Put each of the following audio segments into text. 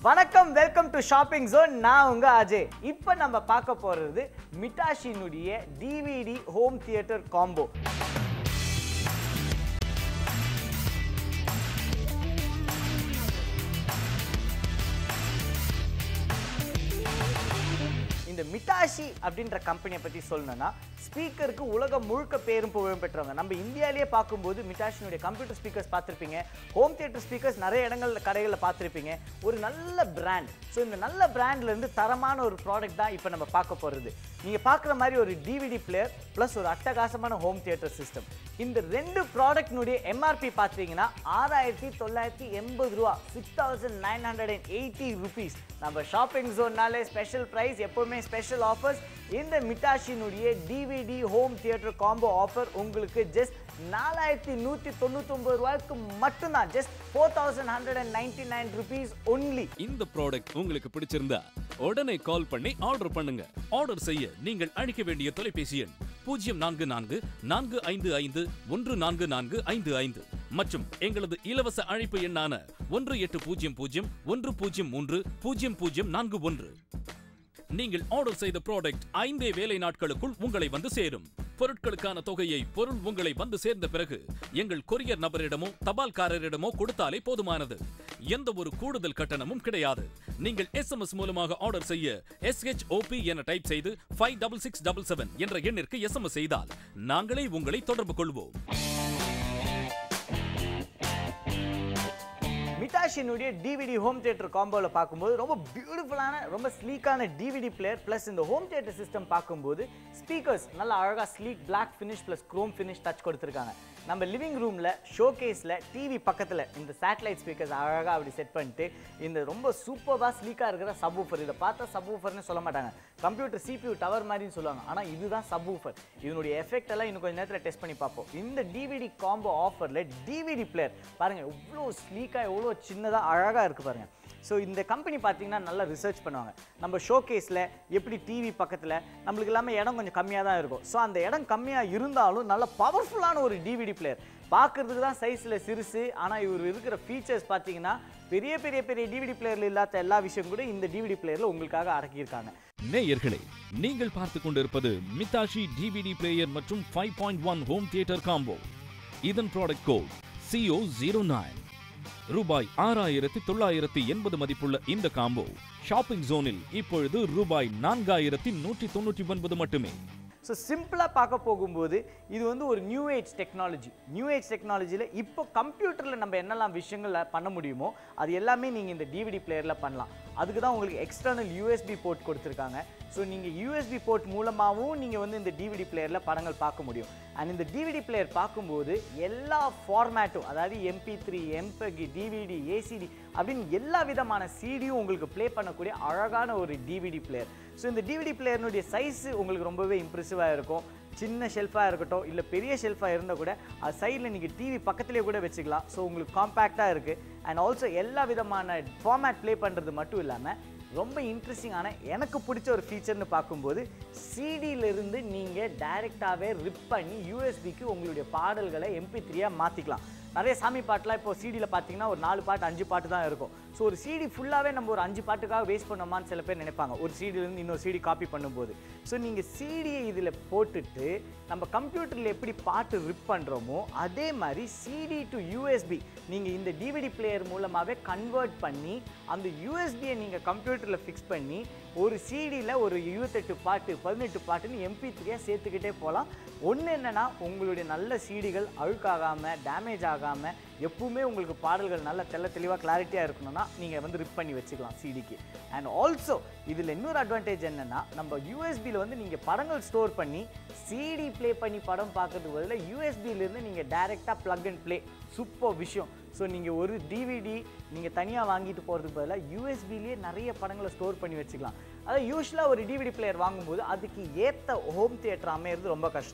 வணக்கம் welcome to shopping zone நான் உங்க அஜய் இப்போ நம்ம பார்க்க போறது மிட்டாஷினுடைய டிவிடி ஹோம் தியேட்டர் காம்போ இந்த மிட்டாஷி அப்படின்ற கம்பெனியை பற்றி சொல்லணும்னா ஸ்பீக்கருக்கு உலகம் முழுக்க பேரும் புகழும் பெற்றவங்க நம்ம இந்தியாவிலேயே பார்க்கும்போது மிட்டாஷினுடைய கம்ப்யூட்டர் ஸ்பீக்கர்ஸ் பார்த்துருப்பீங்க ஹோம் தியேட்டர் ஸ்பீக்கர்ஸ் நிறைய இடங்கள்ல கடைகளில் பார்த்துருப்பீங்க ஒரு நல்ல பிராண்ட் ஸோ இந்த நல்ல பிராண்ட்ல இருந்து தரமான ஒரு ப்ராடக்ட் தான் இப்போ நம்ம பார்க்க போகிறது நீங்கள் பார்க்குற மாதிரி ஒரு டிவிடி பிளேயர் ப்ளஸ் ஒரு அட்டகாசமான ஹோம் தியேட்டர் சிஸ்டம் இந்த ரெண்டு ப்ராடக்ட்னுடைய எம்ஆர்பி பார்த்தீங்கன்னா ஆறாயிரத்தி தொள்ளாயிரத்தி எண்பது ரூபா six thousand nine hundred and eighty rupees நம்ம ஷாப்பிங் ஜோன்னாலே ஸ்பெஷல் ப்ரைஸ் எப்போவுமே ஸ்பெஷல் ஆஃபர்ஸ் இந்த மிட்டாஷினுடைய DVD home theatre combo offer உங்களுக்கு ஜஸ்ட் நாலாயிரத்தி நூற்றி தொண்ணூத்தொம்பது ரூபாய்க்கு மட்டும்தான் just four thousand hundred and ninety nine rupees only இந்த ப்ராடக்ட் உங்களுக்கு பிடிச்சிருந்தா உடனே கால் பண்ணி ஆர்டர் பண்ணுங்க ஆர்டர் செய்ய நீங்கள் அழைக்க வேண்டிய தொலைபேசி எண் பூஜ்ஜியம் நான்கு நான்கு நான்கு ஐந்து ஐந்து ஒன்று நான்கு நான்கு ஐந்து ஐந்து மற்றும் எங்களது இலவச அழைப்பு எண்ணான ஒன்று எட்டு பூஜ்ஜியம் பூஜ்ஜியம் ஒன்று பூஜ்ஜியம் மூன்று பூஜ்ஜியம் பூஜ்ஜியம் நான்கு ஒன்று நீங்கள் ஆர்டர் செய்த ப்ராடக்ட் ஐந்தே வேலை நாட்களுக்குள் உங்களை வந்து சேரும் பொருட்களுக்கான தொகையை பொருள் உங்களை வந்து சேர்ந்த பிறகு எங்கள் கொரியர் நபரிடமோ தபால்காரரிடமோ கொடுத்தாலே போதுமானது எந்த ஒரு கூடுதல் கட்டணமும் கிடையாது நீங்கள் எஸ்எம்எஸ் மூலமாக ஆர்டர் செய்ய எஸ்ஹெச்ஓபி என டைப் செய்து five double six double seven என்ற எண்ணிற்கு எஸ்எம்எஸ் செய்தால் நாங்களே உங்களை தொடர்பு கொள்வோம் மிட்டாஷினுடைய டிவிடி ஹோம் தியேட்டர் காம்போவில் பார்க்கும்போது ரொம்ப பியூட்டிஃபுல்லான ரொம்ப ஸ்லீக்கான டிவிடி பிளேயர் ப்ளஸ் இந்த ஹோம் தியேட்டர் சிஸ்டம் பார்க்கும்போது ஸ்பீக்கர்ஸ் நல்லா அழகாக sleek black finish plus chrome finish touch கொடுத்துருக்காங்க நம்ம லிவிங் ரூமில் ஷோகேஸில் டிவி பக்கத்தில் இந்த சேட்டலைட் ஸ்பீக்கர்ஸ் அழகாக அப்படி செட் பண்ணிட்டு இந்த ரொம்ப சூப்பராக ஸ்லீக்காக இருக்கிற சப் ஊஃபர் இதை பார்த்தா சப் ஊஃபர்னு சொல்ல மாட்டாங்க கம்ப்யூட்டர் சிபியூ டவர் மாதிரின்னு சொல்லுவாங்க ஆனால் இதுதான் சப் ஊஃபர் இதனுடைய எஃபெக்ட் எல்லாம் இன்னும் கொஞ்சம் நேரத்தில் டெஸ்ட் பண்ணி பார்ப்போம் இந்த டிவிடி காம்போ ஆஃபரில் டிவிடி பிளேயர் பாருங்கள் எவ்வளோ ஸ்லீக்காக எவ்வளோ சின்னதாக அழகாக இருக்குது பாருங்கள் ஸோ இந்த கம்பெனி பார்த்தீங்கன்னா நல்லா ரிசர்ச் பண்ணுவாங்க நம்ம ஷோகேஸில் எப்படி டிவி பக்கத்தில் நம்மளுக்கு எல்லாமே இடம் கொஞ்சம் கம்மியாக தான் இருக்கும் ஸோ அந்த இடம் கம்மியாக இருந்தாலும் நல்ல பவர்ஃபுல்லான ஒரு டிவிடி பிளேயர் பார்க்குறதுக்கு தான் சைஸில் சிறுசு ஆனால் இவர் இருக்கிற ஃபீச்சர்ஸ் பார்த்தீங்கன்னா பெரிய பெரிய பெரிய டிவிடி பிளேயரில் இல்லாத எல்லா விஷயம் கூட இந்த டிவிடி பிளேயரில் உங்களுக்காக அடக்கியிருக்காங்க நேயர்களே நீங்கள் பார்த்து கொண்டிருப்பது மித்தாஷி டிவிடி பிளேயர் மற்றும் five point one home theatre combo இதன் product code CO zero nine ரூபாய் ஆறாயிரத்தி தொள்ளாயிரத்தி எண்பது மதிப்புள்ள இந்த காம்போ ஷாப்பிங் ஜோனில் இப்பொழுது ரூபாய் நான்காயிரத்தி நூற்றி தொண்ணூற்றி ஒன்பது மட்டுமே ஸோ சிம்பிளாக பார்க்க போகும்போது இது வந்து ஒரு new age technology new age டெக்னாலஜியில் இப்போ கம்ப்யூட்டரில் நம்ம என்னெல்லாம் விஷயங்கள் பண்ண முடியுமோ அது எல்லாமே நீங்கள் இந்த டிவிடி பிளேயரில் பண்ணலாம் அதுக்கு தான் உங்களுக்கு எக்ஸ்டர்னல் யூஎஸ்பி போர்ட் கொடுத்துருக்காங்க ஸோ நீங்கள் யூஎஸ்பி போர்ட் மூலமாகவும் நீங்கள் வந்து இந்த டிவிடி பிளேயரில் படங்கள் பார்க்க முடியும் அண்ட் இந்த டிவிடி பிளேயர் பார்க்கும்போது எல்லா ஃபார்மேட்டும் அதாவது எம்பி த்ரீ எம்பகி டிவிடி ஏசிடி அப்படின்னு எல்லா விதமான சிடியும் உங்களுக்கு ப்ளே பண்ணக்கூடிய அழகான ஒரு டிவிடி பிளேயர் ஸோ இந்த டிவிடி பிளேயர்னுடைய சைஸ் உங்களுக்கு ரொம்பவே இம்ப்ரெசிவாக இருக்கும் சின்ன ஷெல்ஃபாக இருக்கட்டும் இல்லை பெரிய ஷெல்ஃபாக இருந்தால் கூட அது சைடில் நீங்கள் டிவி பக்கத்துலேயே கூட வச்சுக்கலாம் ஸோ உங்களுக்கு காம்பேக்டாக இருக்குது அண்ட் ஆல்சோ எல்லா விதமான ஃபார்மேட் ப்ளே பண்ணுறது மட்டும் இல்லாமல் ரொம்ப இன்ட்ரெஸ்டிங்கான எனக்கு பிடிச்ச ஒரு ஃபீச்சர்னு பார்க்கும்போது சிடியிலிருந்து நீங்கள் டைரெக்டாகவே ரிப் பண்ணி யூஎஸ்பிக்கு உங்களுடைய பாடல்களை எம்பி த்ரீயாக மாற்றிக்கலாம் நிறைய சாமி பாட்டுலாம் இப்போ சிடியில் பார்த்தீங்கன்னா ஒரு நாலு பாட்டு அஞ்சு பாட்டு தான் இருக்கும் ஸோ ஒரு சிடி ஃபுல்லாகவே நம்ம ஒரு அஞ்சு பாட்டுக்காக வேஸ்ட் பண்ணோமான்னு சில பேர் நினைப்பாங்க ஒரு சிடியிலேருந்து இன்னொரு சிடி காப்பி பண்ணும்போது ஸோ நீங்கள் சிடியை இதில் போட்டுட்டு நம்ம கம்ப்யூட்டரில் எப்படி பாட்டு ரிப் பண்ணுறோமோ அதே மாதிரி சிடி டு யூஎஸ்பி நீங்கள் இந்த டிவிடி பிளேயர் மூலமாகவே கன்வெர்ட் பண்ணி அந்த யூஎஸ்பியை நீங்கள் கம்ப்யூட்டரில் ஃபிக்ஸ் பண்ணி ஒரு சிடியில் ஒரு இருபத்தெட்டு பாட்டு பதினெட்டு பாட்டுன்னு எம்பி த்ரீயாக சேர்த்துக்கிட்டே போகலாம் ஒன்று என்னென்னா உங்களுடைய நல்ல சிடிகள் அழுக்காகாமல் டேமேஜ் ஆகாமல் எப்பவுமே உங்களுக்கு பாடல்கள் நல்ல தெள்ள தெளிவாக கிளாரிட்டியாக இருக்கணும்னா நீங்கள் வந்து ரிப் பண்ணி வச்சுக்கலாம் சிடிக்கு அண்ட் ஆல்சோ இதில் இன்னொரு அட்வான்டேஜ் என்னென்னா நம்ம யூஎஸ்பியில் வந்து நீங்கள் படங்கள் ஸ்டோர் பண்ணி சிடி ப்ளே பண்ணி படம் பார்க்கறதுக்கு பதிலாக யூஎஸ்பியிலேருந்து நீங்கள் டைரெக்டாக ப்ளக் அண்ட் ப்ளே சூப்பர் விஷயம் ஸோ நீங்கள் ஒரு டிவிடி நீங்கள் தனியாக வாங்கிட்டு போகிறதுக்கு பதிலாக யூஎஸ்பிலேயே நிறைய படங்களை ஸ்டோர் பண்ணி வச்சுக்கலாம் அதாவது யூஸ்வலாக ஒரு டிவிடி பிளேயர் வாங்கும்போது அதுக்கு ஏற்ற ஹோம் தியேட்டர் அமையிறது ரொம்ப கஷ்டம்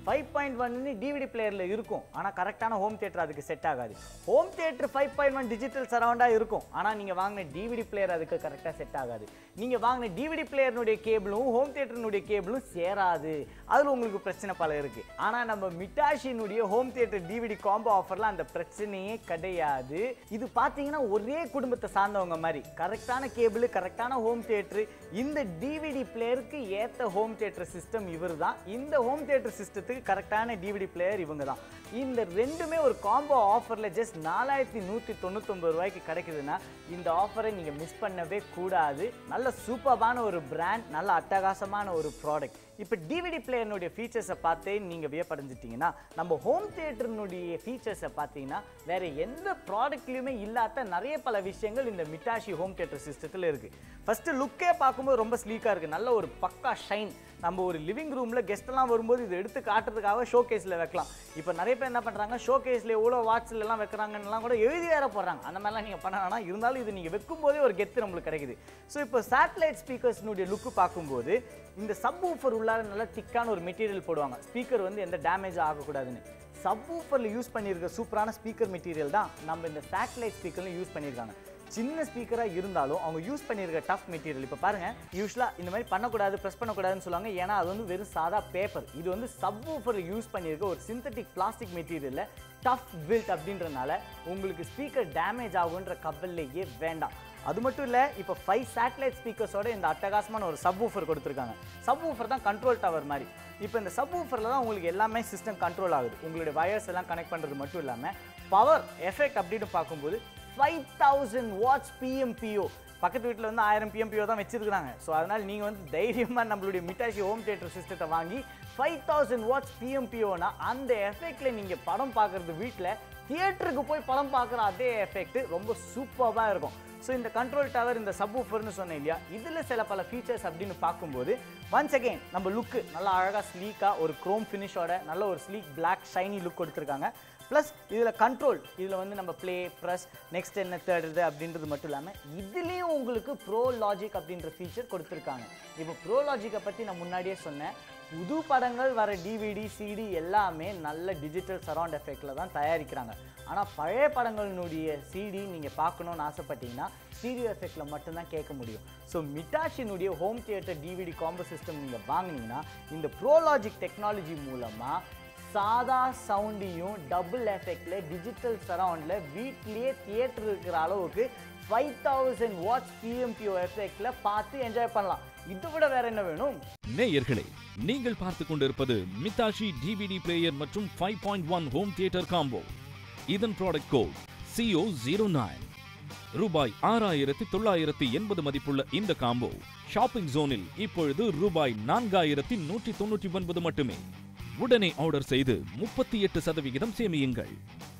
ஃபைவ் பாயிண்ட் ஒன்னு டிவிடி பிளேயரில் இருக்கும் ஆனால் கரெக்டான ஹோம் தியேட்டர் அதுக்கு செட் ஆகாது home theatre five point one digital சரௌண்டாக இருக்கும் ஆனால் நீங்கள் வாங்கின டிவிடி பிளேயர் அதுக்கு கரெக்டாக செட் ஆகாது நீங்கள் வாங்கின டிவிடி பிளேயர்னுடைய கேபிளும் ஹோம் தியேட்டர்னுடைய கேபிளும் சேராது அதில் உங்களுக்கு பிரச்சனை பல இருக்குது ஆனால் நம்ம மிட்டாஷினுடைய ஹோம் தியேட்டர் டிவிடி காம்போ ஆஃபரில் அந்த பிரச்சனையே கிடையாது இது பார்த்தீங்கன்னா ஒரே குடும்பத்தை சார்ந்தவங்க மாதிரி கரெக்டான கேபிள் கரெக்டான ஹோம் தியேட்டர் இந்த டிவிடி பிளேயருக்கு ஏற்ற ஹோம் தியேட்டர் சிஸ்டம் இவர் தான் இந்த ஹோம் தியேட்டர் சிஸ்டத்துக்கு கரெக்டான டிவிடி பிளேயர் இவங்க தான் இந்த ரெண்டுமே ஒரு காம்போ ஆஃபரில் ஜஸ்ட் நாலாயிரத்தி நூற்றி தொண்ணூத்தொம்பது ரூபாய்க்கு கிடைக்குதுன்னா இந்த ஆஃபரை நீங்கள் மிஸ் பண்ணவே கூடாது நல்ல சூப்பர்பான ஒரு பிராண்ட் நல்ல அட்டகாசமான ஒரு ப்ராடக்ட் இப்போ டிவிடி பிளேயர்னுடைய ஃபீச்சர்ஸை பார்த்தே நீங்கள் வியப்படைஞ்சிட்டிங்கன்னா நம்ம ஹோம் தியேட்டர்னுடைய ஃபீச்சர்ஸை பார்த்தீங்கன்னா வேற எந்த ப்ராடக்ட்லையுமே இல்லாத நிறைய பல விஷயங்கள் இந்த மிட்டாஷி ஹோம் தியேட்டர் சிஸ்டத்தில் இருக்குது ஃபஸ்ட்டு லுக்கே பார்க்கும்போது ரொம்ப ஸ்லீக்காக இருக்குது நல்ல ஒரு பக்கா ஷைன் நம்ம ஒரு லிவிங் ரூமில் கெஸ்ட்லாம் வரும்போது இது எடுத்து காட்டுறதுக்காக ஷோ கேஸில் வைக்கலாம் இப்போ நிறைய பேர் என்ன பண்ணுறாங்க ஷோ கேஸில் எவ்வளோ வாட்ஸ்ல எல்லாம் வைக்கிறாங்கன்னெலாம் கூட எழுதி வேற போடுறாங்க அந்த மாதிரிலாம் நீங்கள் பண்ண வேணாம் இருந்தாலும் இது நீங்கள் வைக்கும்போதே ஒரு கெத்து நம்மளுக்கு கிடைக்குது ஸோ இப்போ சேட்டலைட் ஸ்பீக்கர்ஸ்னுடைய லுக்கு பார்க்கும்போது இந்த சப் ஊஃபர் உள்ளார நல்லா திக்கான ஒரு மெட்டீரியல் போடுவாங்க ஸ்பீக்கர் வந்து எந்த டேமேஜ் ஆகக்கூடாதுன்னு சப் ஊஃபரில் யூஸ் பண்ணியிருக்க சூப்பரான ஸ்பீக்கர் மெட்டீரியல் தான் நம்ம இந்த சேட்டலைட் ஸ்பீக்கர்லையும் யூஸ் பண்ணியிருக்காங்க சின்ன ஸ்பீக்கராக இருந்தாலும் அவங்க யூஸ் பண்ணியிருக்க டஃப் மெட்டீரியல் இப்போ பாருங்க யூஸ்வலாக இந்த மாதிரி பண்ணக்கூடாது ப்ரெஸ் பண்ணக்கூடாதுன்னு சொல்லுவாங்க ஏன்னா அது வந்து வெறும் சாதா பேப்பர் இது வந்து சப் ஊஃபரில் யூஸ் பண்ணியிருக்க ஒரு சிந்தட்டிக் பிளாஸ்டிக் மெட்டீரியலில் டஃப் பில்ட் அப்படின்றனால உங்களுக்கு ஸ்பீக்கர் டேமேஜ் ஆகுன்ற கவலையே வேண்டாம் அது மட்டும் இல்லை இப்போ ஃபைவ் சேட்டலைட் ஸ்பீக்கர்ஸோட இந்த அட்டகாசமான ஒரு சப் ஊஃபர் கொடுத்துருக்காங்க சப் ஊஃபர் தான் கண்ட்ரோல் டவர் மாதிரி இப்போ இந்த சப் ஊஃபரில் தான் உங்களுக்கு எல்லாமே சிஸ்டம் கண்ட்ரோல் ஆகுது உங்களுடைய வயர்ஸ் எல்லாம் கனெக்ட் பண்ணுறது மட்டும் இல்லாமல் பவர் எஃபெக்ட் அப்படின்னு பார்க்கும்போது ஃபைவ் தௌசண்ட் வாட்ஸ் பிஎம்பிஓ பக்கத்து வீட்டில் வந்து ஆயிரம் பிஎம்பிஓ தான் வச்சிருக்காங்க ஸோ அதனால் நீங்கள் வந்து தைரியமாக நம்மளுடைய மிட்டாஷி ஹோம் தியேட்டர் சிஸ்டத்தை வாங்கி ஃபைவ் தௌசண்ட் வாட்ஸ் பிஎம்பிஓனா அந்த எஃபெக்டில் நீங்கள் படம் பார்க்குறது வீட்டில் தியேட்டருக்கு போய் படம் பார்க்குற அதே எஃபெக்ட் ரொம்ப சூப்பராக இருக்கும் ஸோ இந்த கண்ட்ரோல் டவர் இந்த சப் ஊஃபர்னு சொன்னேன் இல்லையா இதில் சில பல ஃபீச்சர்ஸ் அப்படின்னு பார்க்கும்போது ஒன்ஸ் அகெயின் நம்ம லுக்கு நல்லா அழகாக ஸ்லீக்காக ஒரு க்ரோம் ஃபினிஷோட நல்ல ஒரு ஸ்லீக் பிளாக் ஷைனி லுக் கொடுத்துருக்காங்க ப்ளஸ் இதில் கண்ட்ரோல் இதில் வந்து நம்ம ப்ளே ப்ரெஸ் நெக்ஸ்ட் என்ன தேர்டுது அப்படின்றது மட்டும் இல்லாமல் இதுலேயும் உங்களுக்கு ப்ரோ லாஜிக் அப்படின்ற ஃபீச்சர் கொடுத்துருக்காங்க இப்போ ப்ரோ லாஜிக்கை பற்றி நான் முன்னாடியே சொன்னேன் புது படங்கள் வர டிவிடி சிடி எல்லாமே நல்ல டிஜிட்டல் சரவுண்ட் எஃபெக்டில் தான் தயாரிக்கிறாங்க ஆனால் பழைய படங்களினுடைய சிடி நீங்கள் பார்க்கணுன்னு ஆசைப்பட்டீங்கன்னா ஸ்டீரியோ எஃபெக்டில் மட்டும்தான் கேட்க முடியும் ஸோ மிட்டாச்சினுடைய home theatre DVD combo system நீங்கள் வாங்குனீங்கன்னா இந்த ப்ரோலாஜிக் டெக்னாலஜி மூலமாக சாதா சவுண்டையும் டபுள் எஃபெக்டில் டிஜிட்டல் சரவுண்டில் வீட்லேயே தியேட்டர் இருக்கிற அளவுக்கு ஃபைவ் தௌசண்ட் வாட்ஸ் பிஎம்பிஓ எஃபெக்டில் பார்த்து என்ஜாய் பண்ணலாம் இதை விட வேற என்ன வேணும் நேயர்களே நீங்கள் பார்த்து கொண்டிருப்பது மித்தாஷி டிவிடி பிளேயர் மற்றும் five point one home theatre combo இதன் product code CO zero nine ரூபாய் ஆறாயிரத்தி தொள்ளாயிரத்தி எண்பது மதிப்புள்ள இந்த காம்போ ஷாப்பிங் ஜோனில் இப்பொழுது ரூபாய் நான்காயிரத்தி நூற்றி தொண்ணூற்றி ஒன்பது மட்டுமே உடனே ஆர்டர் செய்து முப்பத்தி எட்டு சதவிகிதம் சேமியுங்கள்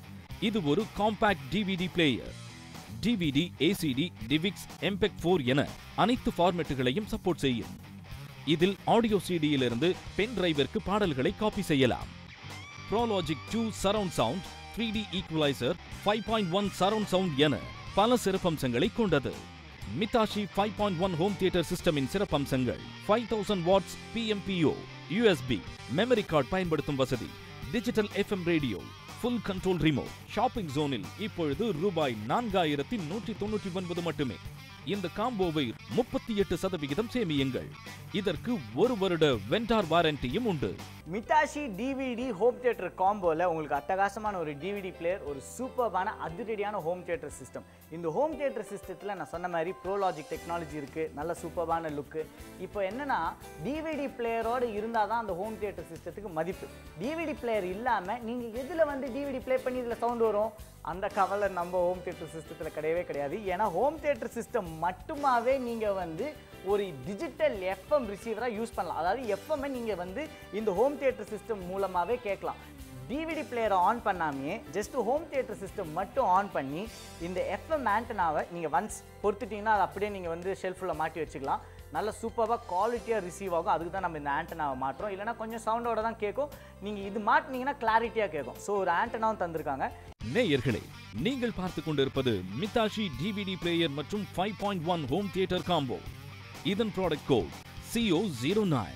இது ஒரு காம்பாக்ட் டிவிடி பிளேயர் டிவிடி ஏசிடி டிவிக்ஸ் எம்பெக் ஃபோர் என அனைத்து ஃபார்மேட்டுகளையும் சப்போர்ட் செய்யும் இதில் ஆடியோ சிடியிலிருந்து பென் டிரைவிற்கு பாடல்களை காப்பி செய்யலாம் pro logic two surround sound three D equaliser five point one surround sound என பல சிறப்பம்சங்களை கொண்டது Mitashi five point one home theatre சிஸ்டமின் சிறப்பம்சங்கள் five thousand watts PMPO USB memory card பயன்படுத்தும் வசதி digital FM radio full control remote shopping ஜோனில் இப்பொழுது ரூபாய் நான்காயிரத்தி நூற்றி தொண்ணூற்றி ஒன்பது மட்டுமே இந்த காம்போவை முப்பத்தி எட்டு சதவிகிதம் சேமியுங்கள் இதற்கு ஒரு வருட வெண்டார் வாரண்டியும் உண்டு மிட்டாஷி டிவிடி ஹோம் தியேட்டர் காம்போவில் உங்களுக்கு அட்டகாசமான ஒரு டிவிடி பிளேயர் ஒரு சூப்பர்பான அதிரடியான ஹோம் தியேட்டர் சிஸ்டம் இந்த ஹோம் தியேட்டர் சிஸ்டத்தில் நான் சொன்ன மாதிரி ப்ரோலாஜிக் டெக்னாலஜி இருக்குது நல்ல சூப்பர்பான லுக்கு இப்போ என்னன்னா டிவிடி பிளேயரோடு இருந்தால் தான் அந்த ஹோம் தியேட்டர் சிஸ்டத்துக்கு மதிப்பு டிவிடி பிளேயர் இல்லாமல் நீங்கள் எதில் வந்து டிவிடி ப்ளே பண்ணி இதில் சவுண்ட் வரும் அந்த கவலை நம்ம ஹோம் தியேட்டர் சிஸ்டத்தில் கிடையவே கிடையாது ஏன்னா ஹோம் தியேட்டர் சிஸ்டம் மட்டுமாவே நீங்கள் வந்து ஒரு டிஜிட்டல் எஃப்எம் ரிசீவராக யூஸ் பண்ணலாம் அதாவது எஃப்எம்ஐ நீங்கள் வந்து இந்த ஹோம் தியேட்டர் சிஸ்டம் மூலமாகவே கேட்கலாம் டிவிடி பிளேயரை ஆன் பண்ணாமையே ஜஸ்ட் ஹோம் தியேட்டர் சிஸ்டம் மட்டும் ஆன் பண்ணி இந்த எஃப்எம் ஆண்டனாவை நீங்கள் ஒன்ஸ் பொறுத்துட்டிங்கன்னா அதை அப்படியே நீங்கள் வந்து ஷெல்ஃபில் மாட்டி வச்சுக்கலாம் நல்ல சூப்பராக குவாலிட்டியாக ரிசீவ் ஆகும் அதுக்கு தான் நம்ம இந்த ஆண்டனாவை மாட்டுறோம் இல்லைனா கொஞ்சம் சவுண்டோட தான் கேட்கும் நீங்கள் இது மாட்டினீங்கன்னா கிளாரிட்டியாக கேட்கும் ஸோ ஒரு ஆண்டனாவும் தந்திருக்காங்க நேயர்களே நீங்கள் பார்த்து கொண்டிருப்பது மித்தாஷி டிவிடி பிளேயர் மற்றும் five point one home theatre combo இதன் product code CO zero nine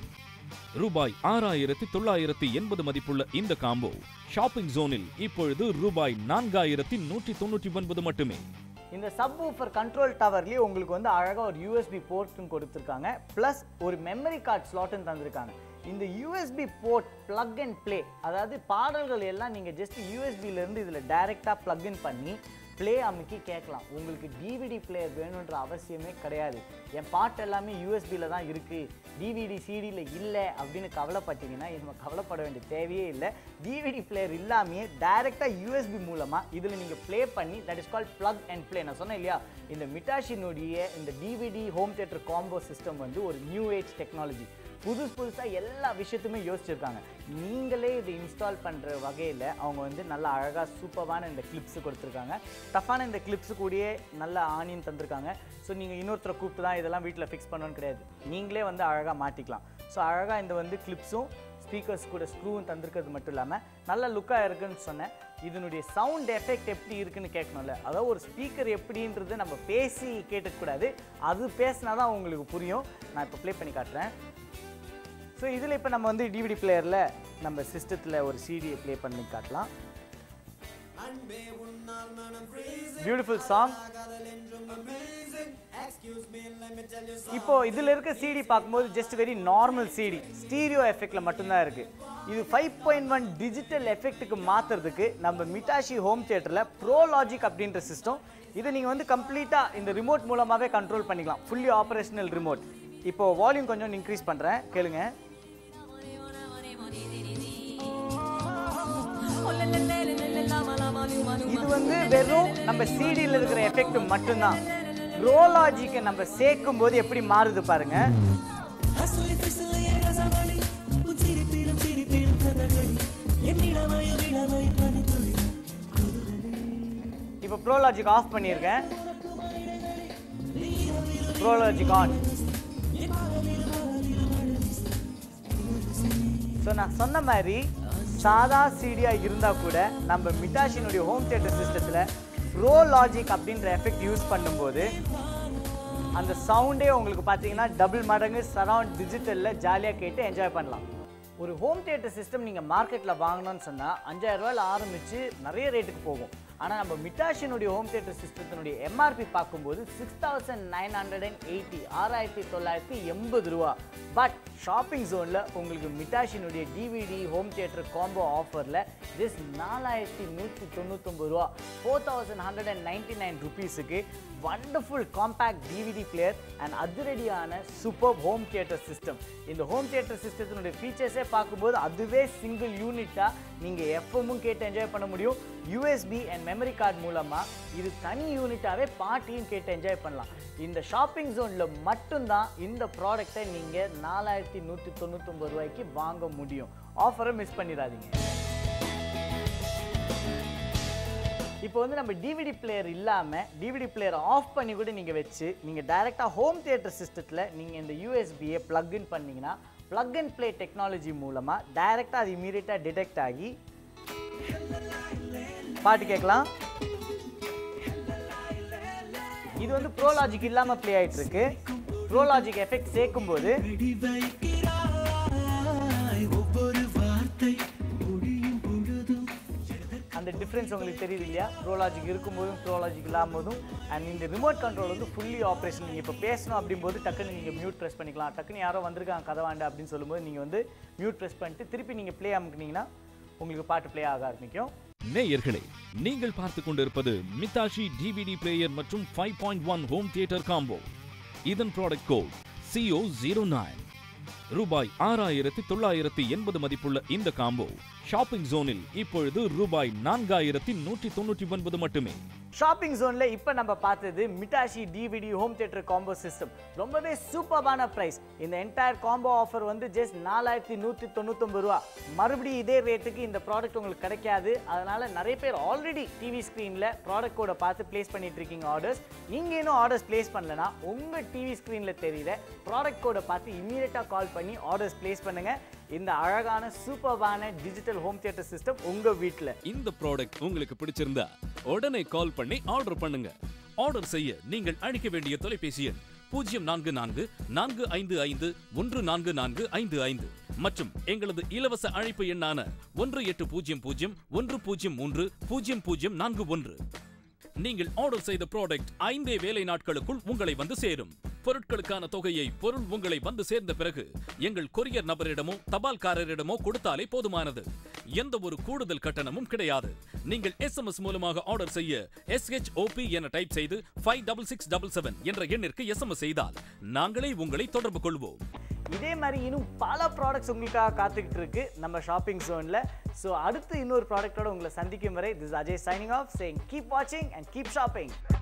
ரூபாய் ஆறாயிரத்தி தொள்ளாயிரத்தி எண்பது மதிப்புள்ள இந்த காம்போ ஷாப்பிங் ஜோனில் இப்பொழுது ரூபாய் நான்காயிரத்தி நூற்றி தொண்ணூற்றி ஒன்பது மட்டுமே இந்த சப் ஊஃபர் கண்ட்ரோல் டவர்லேயே உங்களுக்கு வந்து அழகாக ஒரு யூஎஸ்பி போர்ட்டும் கொடுத்துருக்காங்க ப்ளஸ் ஒரு மெமரி கார்டு ஸ்லாட்டும் தந்திருக்காங்க இந்த USB port plug and play அதாவது பாடல்கள் எல்லாம் நீங்கள் ஜஸ்ட் யூஎஸ்பியிலேருந்து இதில் டைரெக்டாக plug in பண்ணி ப்ளே அமுக்கி கேட்கலாம் உங்களுக்கு டிவிடி பிளேயர் வேணுன்ற அவசியமே கிடையாது என் பாட்டு எல்லாமே யூஎஸ்பியில் தான் இருக்குது டிவிடி சிடியில் இல்லை அப்படின்னு கவலைப்பட்டீங்கன்னா நம்ம கவலைப்பட வேண்டிய தேவையே இல்லை டிவிடி பிளேயர் இல்லாமையே டைரெக்டாக யூஎஸ்பி மூலமாக இதில் நீங்கள் ப்ளே பண்ணி that is call plug and play நான் சொன்னேன் இல்லையா இந்த மிட்டாஷினுடைய இந்த DVD home theatre combo system வந்து ஒரு நியூ ஏஜ் டெக்னாலஜி புதுசு புதுசாக எல்லா விஷயத்துமே யோசிச்சிருக்காங்க நீங்களே இதை இன்ஸ்டால் பண்ணுற வகையில் அவங்க வந்து நல்ல அழகாக சூப்பரான இந்த கிளிப்ஸ் கொடுத்துருக்காங்க டஃப்பான இந்த கிளிப்ஸு கூடயே நல்ல ஆணின்னு தந்திருக்காங்க ஸோ நீங்கள் இன்னொருத்தரை கூப்பிட்டு தான் இதெல்லாம் வீட்டில் ஃபிக்ஸ் பண்ணணும்னு கிடையாது நீங்களே வந்து அழகாக மாட்டிக்கலாம் ஸோ அழகாக இந்த வந்து கிளிப்ஸும் ஸ்பீக்கர்ஸ் கூட ஸ்க்ரூவும் தந்திருக்கிறது மட்டும் இல்லாமல் நல்ல லுக்காக இருக்குன்னு சொன்னேன் இதனுடைய சவுண்ட் எஃபெக்ட் எப்படி இருக்குன்னு கேட்கணும்ல அதாவது ஒரு ஸ்பீக்கர் எப்படின்றது நம்ம பேசி கேட்டுக்கூடாது அது பேசினா தான் உங்களுக்கு புரியும் நான் இப்போ ப்ளே பண்ணி காட்டுறேன் ஸோ இதில் இப்போ நம்ம வந்து டிவிடி பிளேயரில் நம்ம சிஸ்டத்தில் ஒரு சிடியை ப்ளே பண்ணி காட்டலாம் பியூட்டிஃபுல் சாங் இப்போ இதில் இருக்க சிடி பார்க்கும்போது just very normal CD stereo எஃபெக்டில் மட்டும்தான் இருக்கு இது ஃபைவ் பாயிண்ட் ஒன் டிஜிட்டல் எஃபெக்ட்டுக்கு மாற்றுறதுக்கு நம்ம மிட்டாஷி ஹோம் தியேட்டரில் ப்ரோ லாஜிக் அப்படின்ற சிஸ்டம் இதை நீங்கள் வந்து கம்ப்ளீட்டாக இந்த ரிமோட் மூலமாகவே கண்ட்ரோல் பண்ணிக்கலாம் ஃபுல்லி ஆப்ரேஷனல் ரிமோட் இப்போ வால்யூம் கொஞ்சம் இன்க்ரீஸ் பண்ணுறேன் கேளுங்க இது வந்து வெறும் நம்ம சிடியில் இருக்கிற எஃபெக்ட் மட்டும்தான் ரோலாஜிக்கு நம்ம சேர்க்கும் போது எப்படி மாறுது பாருங்க இப்போ ப்ரோலாஜிக் ஆஃப் பண்ணியிருக்கேன் ப்ரோலாஜிக் ஆன் ஸோ நான் சொன்ன மாதிரி சாதா சிடியாக இருந்தால் கூட நம்ம மிட்டாஷினுடைய ஹோம் தியேட்டர் சிஸ்டத்தில் ப்ரோ லாஜிக் அப்படின்ற எஃபெக்ட் யூஸ் பண்ணும்போது அந்த சவுண்டே உங்களுக்கு பார்த்தீங்கன்னா டபுள் மடங்கு சரவுண்ட் டிஜிட்டலில் ஜாலியாக கேட்டு என்ஜாய் பண்ணலாம் ஒரு ஹோம் தியேட்டர் சிஸ்டம் நீங்கள் மார்க்கெட்டில் வாங்கணும்னு சொன்னால் அஞ்சாயிரம் ரூபாயில் ஆரம்பித்து நிறைய ரேட்டுக்கு போகும் ஆனால் நம்ம மிட்டாஷினுடைய ஹோம் தியேட்டர் சிஸ்டத்தினுடைய எம்ஆர்பி பார்க்கும்போது six thousand nine hundred and eighty ஆறாயிரத்தி தொள்ளாயிரத்தி எண்பது ரூபா பட் ஷாப்பிங் ஜோனில் உங்களுக்கு மிட்டாஷினுடைய டிவிடி ஹோம் தியேட்டர் காம்போ ஆஃபரில் ஜஸ்ட் நாலாயிரத்தி நூற்றி தொண்ணூத்தொம்பது ரூபா four thousand hundred and ninety nine ருபீஸுக்கு wonderful compact DVD player and அதிரடியான சூப்பர் ஹோம் தியேட்டர் சிஸ்டம் இந்த ஹோம் தியேட்டர் சிஸ்டத்தினுடைய ஃபீச்சர்ஸே பார்க்கும்போது அதுவே சிங்கிள் யூனிட்டாக நீங்கள் எப்பவும் கேட்டு என்ஜாய் பண்ண முடியும் யூஎஸ்பி அண்ட் மெமரி கார்டு மூலமாக இது தனி யூனிட்டாகவே பாட்டியும் கேட்டு என்ஜாய் பண்ணலாம் இந்த ஷாப்பிங் ஜோனில் மட்டும்தான் இந்த ப்ராடக்டை நீங்கள் நாலாயிரத்தி நூற்றி தொண்ணூத்தொம்பது ரூபாய்க்கு வாங்க முடியும் ஆஃபரை மிஸ் பண்ணிடாதீங்க இப்போ வந்து நம்ம டிவிடி பிளேயர் இல்லாமல் டிவிடி பிளேயர் ஆஃப் பண்ணி கூட நீங்கள் வச்சு நீங்கள் டைரெக்டாக ஹோம் தியேட்டர் சிஸ்டத்தில் நீங்கள் இந்த யூஎஸ்பியை plug in பண்ணீங்கன்னா plug அண்ட் ப்ளே டெக்னாலஜி மூலமாக டைரெக்டாக அது இமீடியட்டாக டிடெக்ட் ஆகி பாட்டு கேட்கலாம் இது வந்து ப்ரோலாஜிக் இல்லாமல் ப்ளே ஆயிட்டு இருக்கு ப்ரோலாஜிக் எஃபெக்ட் சேர்க்கும்போது ஒவ்வொரு வார்த்தை முடியும் பொழுதும் அந்த டிஃப்ரென்ஸ் உங்களுக்கு தெரியுது இல்லையா ப்ரோலாஜிக் இருக்கும்போதும் ப்ரோலாஜிக் இல்லாமதும் அண்ட் இந்த ரிமோட் கண்ட்ரோல் வந்து ஃபுல்லி ஆப்ரேஷன் நீங்கள் இப்போ பேசணும் அப்படிம்போது டக்குன்னு நீங்கள் மியூட் ப்ரெஸ் பண்ணிக்கலாம் டக்குன்னு யாரோ வந்திருக்காங்க கதவாண்ட அப்படின்னு சொல்லும்போது நீங்கள் வந்து மியூட் ப்ரெஸ் பண்ணிட்டு திருப்பி நீங்கள் ப்ளே அமுக்குனீங்கன்னா உங்களுக்கு பாட்டு ப்ளே ஆக ஆரம்பிக்கும் நேயர்களே நீங்கள் பார்த்துக் கொண்டிருப்பது மித்தாஷி டிவிடி பிளேயர் மற்றும் five point one home theatre combo இதன் product code CO zero nine ரூபாய் ஆறாயிரத்தி தொள்ளாயிரத்தி எண்பது மதிப்புள்ள இந்த காம்போ ஷாப்பிங் ஜோனில் இப்பொழுது ரூபாய் நான்காயிரத்தி நூற்றி தொண்ணூற்றி ஒன்பது மட்டுமே ஷாப்பிங் ஜோனில் இப்போ நம்ம பார்த்தது Mitashi DVD home theatre combo system ரொம்பவே சூப்பரான ப்ரைஸ் இந்த என்டையர் காம்போ ஆஃபர் வந்து ஜஸ்ட் நாலாயிரத்தி நூற்றி தொண்ணூத்தொம்பது ரூபா மறுபடியும் இதே ரேட்டுக்கு இந்த ப்ராடக்ட் உங்களுக்கு கிடைக்காது அதனால நிறைய பேர் ஆல்ரெடி டிவி ஸ்க்ரீனில் ப்ராடக்ட் கோடை பார்த்து ப்ளேஸ் பண்ணிட்டு இருக்கீங்க ஆர்டர்ஸ் நீங்கள் இன்னும் ஆர்டர்ஸ் ப்ளேஸ் பண்ணலனா உங்கள் டிவி ஸ்க்ரீனில் தெரியுற ப்ராடக்ட் கோடை பார்த்து இம்மீடியட்டாக கால் பண்ணி ஆர்டர்ஸ் ப்ளேஸ் பண்ணுங்க இந்த அழகான சூப்பரான டிஜிட்டல் ஹோம் தியேட்டர் சிஸ்டம் உங்கள் வீட்டில் இந்த ப்ராடக்ட் உங்களுக்கு பிடிச்சிருந்தா உடனே கால் பண்ணி ஆர்டர் பண்ணுங்க ஆர்டர் செய்ய நீங்கள் அழைக்க வேண்டிய தொலைபேசி எண் பூஜ்ஜியம் நான்கு நான்கு நான்கு ஐந்து ஐந்து ஒன்று நான்கு நான்கு ஐந்து ஐந்து மற்றும் எங்களது இலவச அழைப்பு எண்ணான ஒன்று எட்டு பூஜ்ஜியம் பூஜ்ஜியம் ஒன்று பூஜ்ஜியம் மூன்று பூஜ்ஜியம் பூஜ்ஜியம் நான்கு ஒன்று நீங்கள் ஆர்டர் செய்த ப்ராடக்ட் ஐந்தே வேலை நாட்களுக்குள் உங்களை வந்து சேரும் பொருட்களுக்கான தொகையை பொருள் உங்களை வந்து சேர்ந்த பிறகு எங்கள் கொரியர் நபரிடமோ தபால்காரரிடமோ கொடுத்தாலே போதுமானது எந்த ஒரு கூடுதல் கட்டணமும் கிடையாது நீங்கள் எஸ்எம்எஸ் மூலமாக ஆர்டர் செய்ய எஸ்ஹெச்ஓபி என டைப் செய்து five double six double seven என்ற எண்ணிற்கு எஸ்எம்எஸ் செய்தால் நாங்களே உங்களை தொடர்பு கொள்வோம் இதே மாதிரி இன்னும் பல ப்ராடக்ட்ஸ் உங்களுக்காக காத்துக்கிட்டு இருக்கு நம்ம ஷாப்பிங் ஜோனில் ஸோ அடுத்து இன்னொரு ப்ராடக்ட்டோட உங்களை சந்திக்கும் வரை this Ajay signing off saying keep வாட்சிங் அண்ட் கீப் ஷாப்பிங்